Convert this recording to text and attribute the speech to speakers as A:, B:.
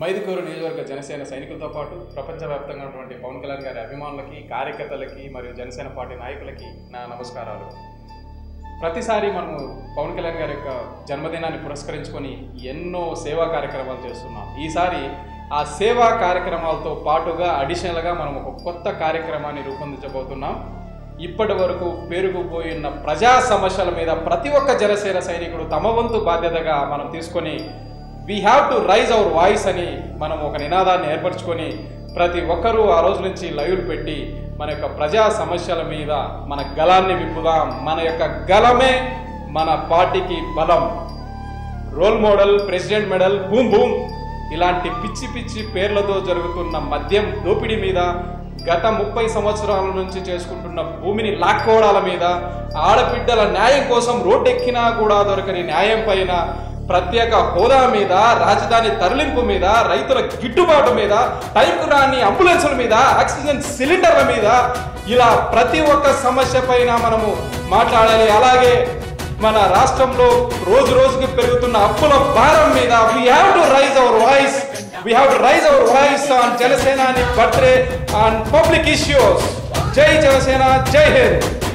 A: మైదుకూరు నియోజకవర్గ జనసేన సైనికులతో పాటు ప్రపంచవ్యాప్తంగా ఉన్నటువంటి పవన్ కళ్యాణ్ గారి అభిమానులకి కార్యకర్తలకి మరియు జనసేన పార్టీ నాయకులకి నా నమస్కారాలు ప్రతిసారి మనము పవన్ కళ్యాణ్ గారి యొక్క జన్మదినాన్ని పురస్కరించుకొని ఎన్నో సేవా కార్యక్రమాలు చేస్తున్నాం ఈసారి ఆ సేవా కార్యక్రమాలతో పాటుగా అడిషనల్గా మనం ఒక కొత్త కార్యక్రమాన్ని రూపొందించబోతున్నాం ఇప్పటి వరకు పేరుకుపోయిన ప్రజా సమస్యల మీద ప్రతి ఒక్క జనసేన సైనికుడు తమ వంతు బాధ్యతగా మనం తీసుకొని we have to raise our voice అని మనం ఒక నినాదాన్ని ఏర్పరచుకొని ప్రతి ఒక్కరూ ఆ రోజు నుంచి లైవ్లు పెట్టి మన యొక్క ప్రజా సమస్యల మీద మన గలాన్ని విప్పుదాం మన యొక్క గలమే మన పార్టీకి బలం role model president medal boom boom ఇలాంటి పిచ్చి పిచ్చి పేర్లతో జరుగుతున్న మద్యం దోపిడీ మీద గత ముప్పై సంవత్సరాల నుంచి చేసుకుంటున్న భూమిని లాక్కోవడాల మీద ఆడబిడ్డల న్యాయం కోసం రోడ్డెక్కినా కూడా దొరకని న్యాయం పైన ప్రత్యేక హోదా మీద రాజధాని తరలింపు మీద రైతుల గిట్టుబాటు మీద టైంకు రాని అంబులెన్సుల మీద ఆక్సిజన్ సిలిండర్ల మీద ఇలా ప్రతి ఒక్క సమస్య పైన మనము మాట్లాడాలి అలాగే మన రాష్ట్రంలో రోజు రోజుకి పెరుగుతున్న అప్పుల భారం మీద we have to raise our voice we have to raise our voice on Janasena birthday on public issues Jai Janasena జై హింద్